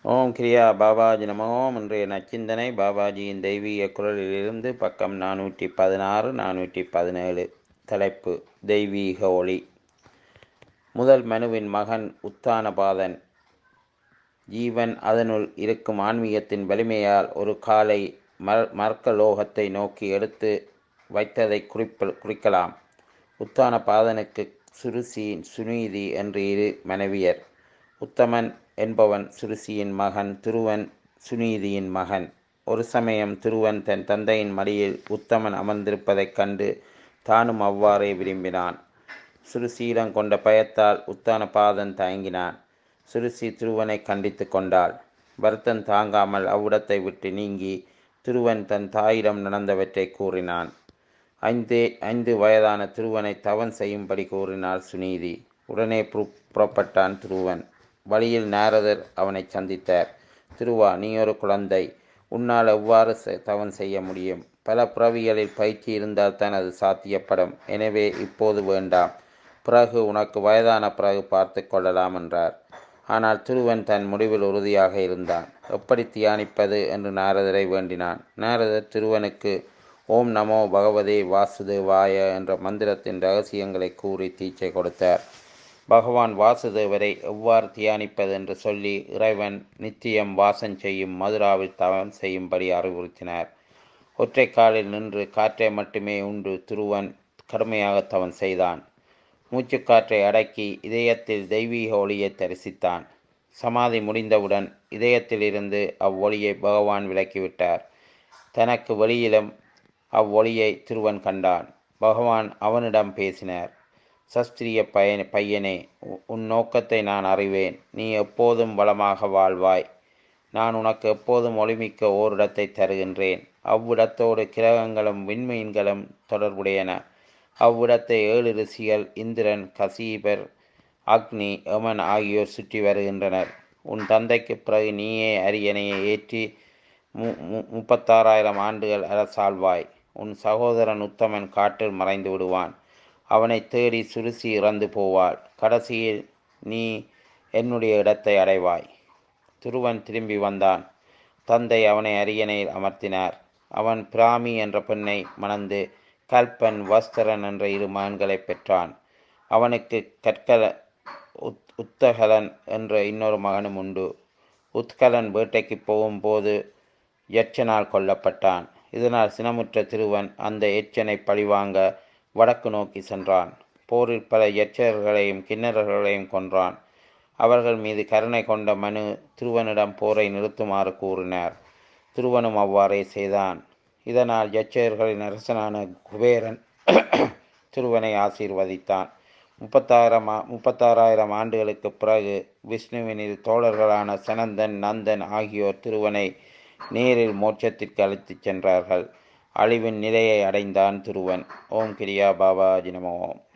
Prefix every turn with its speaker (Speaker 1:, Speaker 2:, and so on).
Speaker 1: ஓம் கிரியா பாபாஜி நமோம் இன்றைய நச்சிந்தனை பாபாஜியின் தெய்வீக குரலிலிருந்து பக்கம் நானூற்றி பதினாறு நானூற்றி பதினேழு தலைப்பு தெய்வீக ஒளி முதல் மனுவின் மகன் உத்தானபாதன் ஜீவன் அதனுள் இருக்கும் ஆன்மீகத்தின் வலிமையால் ஒரு காலை மர் மர்க்க லோகத்தை நோக்கி எடுத்து வைத்ததை குறிப்ப குறிக்கலாம் உத்தானபாதனுக்கு சுருசி சுனீதி என்று இரு மனைவியர் உத்தமன் என்பவன் சுருசியின் மகன் துருவன் சுனீதியின் மகன் ஒரு சமயம் துருவன் தன் தந்தையின் மடியில் உத்தமன் அமர்ந்திருப்பதைக் கண்டு தானும் அவ்வாறே விரும்பினான் சுருசியிடம் கொண்ட பயத்தால் உத்தானபாதன் தயங்கினான் சுருசி துருவனை கண்டித்து கொண்டாள் வருத்தம் தாங்காமல் அவ்விடத்தை விட்டு நீங்கி துருவன் தன் தாயிடம் நடந்தவற்றை கூறினான் ஐந்தே ஐந்து வயதான துருவனை தவன் செய்யும்படி கூறினாள் சுனீதி உடனே புற புறப்பட்டான் துருவன் வழியில் நாரதர் அவனை சந்தித்தார் திருவா நீ ஒரு குழந்தை உன்னால் எவ்வாறு தவன் செய்ய முடியும் பல பிறவிகளில் பயிற்சி இருந்தால் தான் அது சாத்தியப்படும் எனவே இப்போது வேண்டாம் பிறகு உனக்கு வயதான பிறகு பார்த்து கொள்ளலாம் என்றார் ஆனால் துருவன் தன் முடிவில் உறுதியாக இருந்தான் எப்படி தியானிப்பது என்று நாரதரை வேண்டினான் நாரதர் திருவனுக்கு ஓம் நமோ பகவதே வாசுதேவாய என்ற மந்திரத்தின் ரகசியங்களை கூறி தீட்சை கொடுத்தார் பகவான் வாசுதேவரை எவ்வாறு தியானிப்பது என்று சொல்லி இறைவன் நித்தியம் வாசம் செய்யும் மதுராவில் தவம் செய்யும்படி அறிவுறுத்தினார் ஒற்றை காலில் நின்று காற்றை மட்டுமே உண்டு துருவன் கடுமையாக தவன் செய்தான் மூச்சுக்காற்றை அடக்கி இதயத்தில் தெய்வீக ஒளியை தரிசித்தான் சமாதி முடிந்தவுடன் இதயத்திலிருந்து அவ்வொளியை பகவான் விலக்கிவிட்டார் தனக்கு வெளியிலும் அவ்வொளியை திருவன் கண்டான் பகவான் அவனிடம் பேசினார் சஸ்திரிய பையன் பையனே உன் நோக்கத்தை நான் அறிவேன் நீ எப்போதும் வளமாக வாழ்வாய் நான் உனக்கு எப்போதும் ஒளிமிக்க ஓரிடத்தை தருகின்றேன் அவ்விடத்தோடு கிரகங்களும் விண்மீன்களும் தொடர்புடையன அவ்விடத்தை ஏழு ரிஷிகள் இந்திரன் கசீபர் அக்னி யமன் ஆகியோர் சுற்றி வருகின்றனர் உன் தந்தைக்கு பிறகு நீயே அரியணையை ஏற்றி மு முப்பத்தாறாயிரம் ஆண்டுகள் அரசாழ்வாய் உன் சகோதரன் உத்தமன் காற்றில் மறைந்து விடுவான் அவனை தேடி சுருசி இறந்து போவாள் கடைசியில் நீ என்னுடைய இடத்தை அடைவாய் துருவன் திரும்பி வந்தான் தந்தை அவனை அரியணையில் அமர்த்தினார் அவன் பிராமி என்ற பெண்ணை மணந்து கல்பன் வஸ்தரன் என்ற இரு மகன்களை பெற்றான் அவனுக்கு கற்கல உத் உத்தகலன் என்ற இன்னொரு மகனும் உண்டு உத்கலன் வேட்டைக்கு போகும்போது யட்சனால் கொல்லப்பட்டான் இதனால் சினமுற்ற திருவன் அந்த எச்சனை பழிவாங்க வடக்கு நோக்கி சென்றான் போரில் பல யட்சர்களையும் கிண்ணறர்களையும் கொன்றான் அவர்கள் மீது கருணை கொண்ட மனு திருவனிடம் போரை நிறுத்துமாறு கூறினார் திருவனும் அவ்வாறே செய்தான் இதனால் யட்சர்களின் அரசனான குபேரன் திருவனை ஆசீர்வதித்தான் முப்பத்தாயிரம் முப்பத்தாறாயிரம் ஆண்டுகளுக்கு பிறகு விஷ்ணுவினில் தோழர்களான சனந்தன் நந்தன் ஆகியோர் திருவனை நேரில் மோட்சத்திற்கு அழைத்துச் சென்றார்கள் அழிவின் நிலையை அடைந்தான் திருவன் ஓம் கிரியா பாபாஜி நம ஓம்